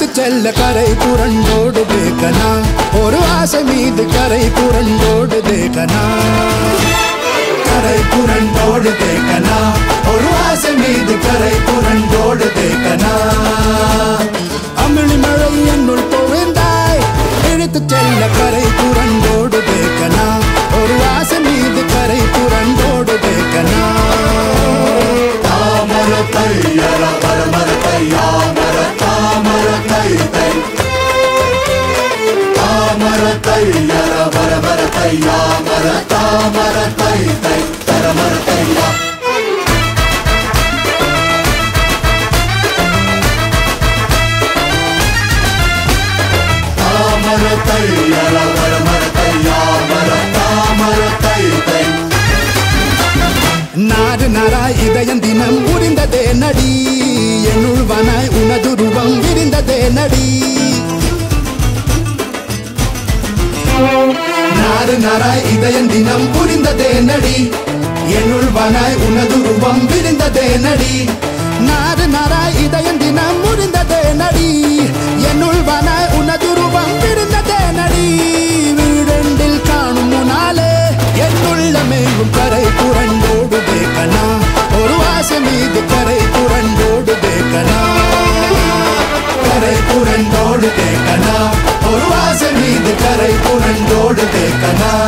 இழுத்து செல்ல கரை புரண்டோடு தேக்கனா ஒரு ஆசை மீது கரை புரண்டோடு தேக்கனா கரை புரண்டோடு தேக்கனா ஒரு ஆசை மீது கரை புரண்டோடு தேக்கனா அமிழி மழை என்னுள் பொழிந்தாய் இழுத்து செல்ல கரை புரண்டோடு தேக்கனா ஒரு ஆசை மீது கரை புரண்டோடு தேக்கனா தாமர தையர வரமர தையாமர தாமர தை தை தாமர தையர வரமர தையாமர தாமர தை தை தரமர தையா தாமர தையர வரமர தையாமர தாமர தை தை நாடு நாராய் இதயம் தினம் உரிந்ததே நடி என்னுள் வனாய் உனதுருவம் விரிந்ததே நடி நாடு நாராய் இதயம் தினம் புரிந்ததே நடி என்னுள் வனாய் உனதுருவம் விரிந்ததே நடி நாடு நாராய் இதயம் தினம் முறிந்ததே நடி என்னுள் வனாய் உனதுருவம் விரிந்ததே நடி வீடெண்டில் காணும் முனாலே என்னுள்ளமெங்கும் கரை புரண்டோடு தேக்கனா ஒரு ஆசை மீது கரை புரண்டோடு தேக்கனா கரை புரண்டோடு தேக்கனா ஒரு ஆசை மீது கரை புரண்டோடு தேக்கனா